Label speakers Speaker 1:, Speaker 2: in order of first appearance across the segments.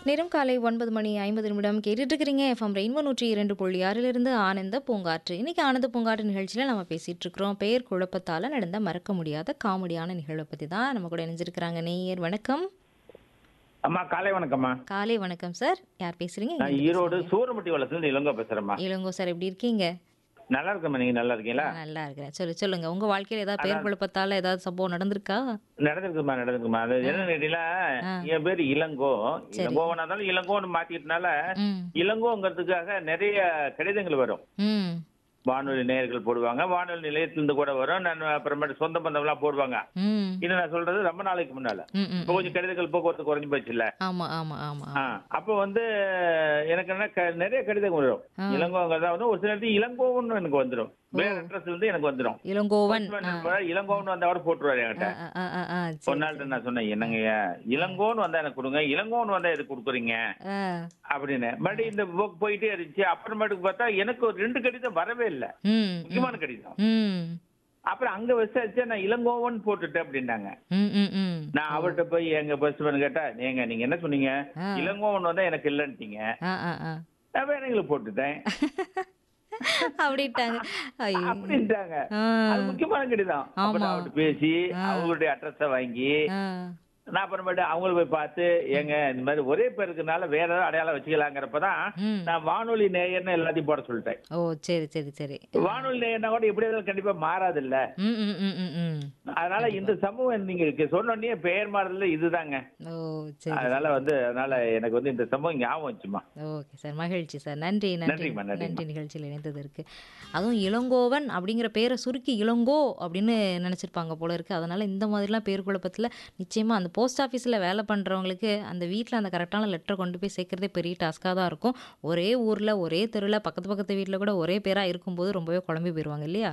Speaker 1: நேரம் காலை ஒன்பது மணி ஐம்பது நிமிடம் கேட்டுட்டு இருக்கிறீங்க எஃப்எம் ரெயின்போ நூற்றி இரண்டு புள்ளி ஆறிலிருந்து ஆனந்த பூங்காற்று இன்னைக்கு ஆனந்த பூங்காற்று நிகழ்ச்சியில் நம்ம பேசிட்டு இருக்கிறோம் பெயர் குழப்பத்தால் நடந்த மறக்க முடியாத காமெடியான நிகழ்வை பற்றி தான் நம்ம கூட இணைஞ்சிருக்கிறாங்க நேயர் வணக்கம்
Speaker 2: அம்மா காலை வணக்கம்மா
Speaker 1: காலை வணக்கம் சார் யார் பேசுறீங்க
Speaker 2: நான் ஈரோடு சூரமட்டி வளத்துல இளங்கோ பேசுறேம்மா
Speaker 1: இளங்கோ சார் எப்படி இருக்கீங்க
Speaker 2: நல்லா இருக்கம்மா நீங்க நல்லா இருக்கீங்களா
Speaker 1: நான் நல்லா இருக்கிறேன் சொல்லு சொல்லுங்க உங்க வாழ்க்கையில ஏதாவது பெயர் குழப்பத்தால ஏதாவது சம்பவம் நடந்திருக்கா
Speaker 2: நடந்திருக்குமா நடந்திருக்குமா அது என்ன கேட்டீங்களா என் பேர் இளங்கோ இளங்கோவனா இருந்தாலும் இளங்கோன்னு மாத்திட்டனால
Speaker 1: ம்
Speaker 2: இளங்கோங்கிறதுக்காக நிறைய கடிதங்கள் வரும்
Speaker 1: ம்
Speaker 2: வானொலி நேயர்கள் போடுவாங்க வானொலி நிலையத்திலிருந்து கூட வரும் நான் அப்புறமேட்டு சொந்த பந்தம்லாம் போடுவாங்க
Speaker 1: ம்
Speaker 2: இது நான் சொல்றது ரொம்ப நாளைக்கு முன்னால
Speaker 1: ம் ம்
Speaker 2: இப்போ கொஞ்சம் கடிதங்கள் போக்குவரத்து குறைஞ்சு போச்சுல்ல
Speaker 1: ஆமா ஆமா ஆமா
Speaker 2: ஆ, அப்போ வந்து எனக்கு என்ன க- நிறைய கடிதங்கள் வரும் இளங்கோங்கிறதா வந்து ஒரு சில நேரத்துக்கு இளங்கோன்னு எனக்கு வந்துடும் வேற அட்ரஸ்ல இருந்து எனக்கு வந்துடும்
Speaker 1: இளங்கோவன்
Speaker 2: இளங்கோன்னு வந்தவர் போட்டுருவாரு என்கிட்ட
Speaker 1: ஆ, ஆ, ஆ, ஆ,
Speaker 2: ஒரு
Speaker 1: சரி.
Speaker 2: நாள்கிட்ட நான் சொன்னேன் என்னங்கய்யா இளங்கோன்னு வந்தா எனக்கு கொடுங்க இளங்கோன்னு வந்தா எதுக்கு கொடுக்குறீங்க
Speaker 1: ஆ,
Speaker 2: அப்படின்னு மறுபடியும் இந்த book போயிட்டே இருந்துச்சு அப்புறமேட்டுக்கு பார்த்தா எனக்கு ஒரு ரெண்டு கடிதம் வரவே இல்லை
Speaker 1: ம்,
Speaker 2: முக்கியமான கடிதம்
Speaker 1: ம்,
Speaker 2: அப்புறம் அங்க விசாரிச்சா நான் இளங்கோவன் போட்டுட்டேன் அப்படின்னாங்க
Speaker 1: ம், ம், ம்.
Speaker 2: நான் அவர்கிட்ட போய் எங்க பஸ் கேட்டா நீங்க நீங்க என்ன சொன்னீங்க
Speaker 1: ஆ.
Speaker 2: இளங்கோவன் வந்தா எனக்கு இல்லைன்ட்டீங்க
Speaker 1: ஆ, ஆ, ஆ.
Speaker 2: நான் வேற எங்களுக்கு போட்டுட்டேன்
Speaker 1: அப்படின்ட்டாங்க ஐயோ
Speaker 2: அப்படின்ட்டாங்க
Speaker 1: ஆ,
Speaker 2: அது முக்கியமான கடிதம் அப்ப நான் அவர்கிட்ட பேசி அவங்களுடைய அட்ரஸ வாங்கி
Speaker 1: ஆ.
Speaker 2: நான் அப்புறமேட்டு அவங்கள போய் பார்த்து ஏங்க இந்த மாதிரி ஒரே பேருக்குனால வேற ஏதாவது அடையாளம் வச்சுக்கலாங்கிறப்பதான்
Speaker 1: ம்.
Speaker 2: நான் வானொலி நேயர்னு எல்லாத்தையும் போட சொல்லிட்டேன்
Speaker 1: ஓ சரி சரி சரி
Speaker 2: வானொலி நேயர்னா கூட எப்படி இருந்தாலும் கண்டிப்பா மாறாது இல்ல
Speaker 1: ம் ம் ம் ம் ம்
Speaker 2: அதனால இந்த சம்பவம் நீங்க சொன்னோடனே பெயர் மாறுதல இதுதாங்க
Speaker 1: ஓ சரி
Speaker 2: அதனால வந்து அதனால எனக்கு வந்து இந்த சம்பவம் ஞாபகம் வச்சுமா
Speaker 1: ஓகே சார் மகிழ்ச்சி சார் நன்றி நன்றி
Speaker 2: நன்றிம்மா, நன்றிம்மா.
Speaker 1: நன்றி நிகழ்ச்சியில் இணைந்ததற்கு அதுவும் இளங்கோவன் அப்படிங்கிற பேரை சுருக்கி இளங்கோ அப்படின்னு நினச்சிருப்பாங்க போல இருக்கு அதனால இந்த மாதிரிலாம் பேர் குழப்பத்தில் நிச்சயமாக அந்த போஸ்ட் ஆஃபீஸில் வேலை பண்ணுறவங்களுக்கு அந்த வீட்டில் அந்த கரெக்டான லெட்டரை கொண்டு போய் சேர்க்கறதே பெரிய டாஸ்க்காக தான் இருக்கும் ஒரே ஊரில் ஒரே தெருவில் பக்கத்து பக்கத்து வீட்டில் கூட ஒரே பேராக இருக்கும்போது ரொம்பவே குழம்பி போயிடுவாங்க இல்லையா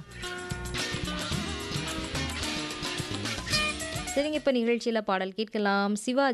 Speaker 1: சரிங்க இப்போ நிகழ்ச்சியில் பாடல் கேட்கலாம் சிவா